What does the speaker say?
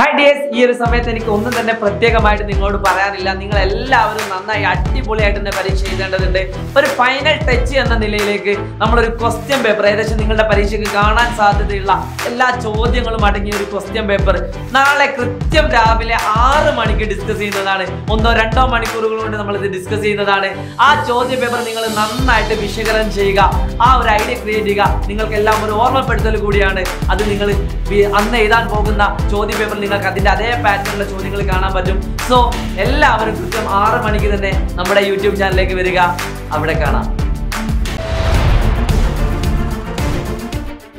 hi dears ഈ ഒരു സമയത്ത് എനിക്ക് ഒന്നും തന്നെ പ്രത്യേകമായിട്ട് നിങ്ങളോട് പറയാനില്ല നിങ്ങൾ എല്ലാവരും നന്നായി അടിപൊളിയായിട്ട് തന്നെ പരീക്ഷ എഴുതേണ്ടതുണ്ട് ഒരു ഫൈനൽ ടച്ച് എന്ന നിലയിലേക്ക് നമ്മളൊരു ക്വസ്റ്റ്യൻ പേപ്പർ ഏകദേശം നിങ്ങളുടെ പരീക്ഷയ്ക്ക് കാണാൻ സാധ്യതയുള്ള എല്ലാ ചോദ്യങ്ങളും അടങ്ങിയ ഒരു ക്വസ്റ്റ്യൻ പേപ്പർ നാളെ കൃത്യം രാവിലെ ആറ് മണിക്ക് ഡിസ്കസ് ചെയ്യുന്നതാണ് ഒന്നോ രണ്ടോ മണിക്കൂറുകൾ കൊണ്ട് നമ്മൾ ഇത് ഡിസ്കസ് ചെയ്യുന്നതാണ് ആ ചോദ്യ പേപ്പർ നിങ്ങൾ നന്നായിട്ട് വിശകലനം ചെയ്യുക ആ ഒരു ഐഡിയ ക്രിയേറ്റ് ചെയ്യുക നിങ്ങൾക്ക് എല്ലാം ഒരു ഓർമ്മപ്പെടുത്തൽ കൂടിയാണ് അത് നിങ്ങൾ വി- അന്ന് എഴുതാൻ പോകുന്ന ചോദ്യ പേപ്പർ നിങ്ങൾക്ക് അതിന്റെ അതേ പാറ്റേണിലുള്ള ചോദ്യങ്ങൾ കാണാൻ പറ്റും സോ എല്ലാവരും കൃത്യം ആറ് മണിക്ക് തന്നെ നമ്മുടെ യൂട്യൂബ് ചാനലിലേക്ക് വരിക അവിടെ കാണാം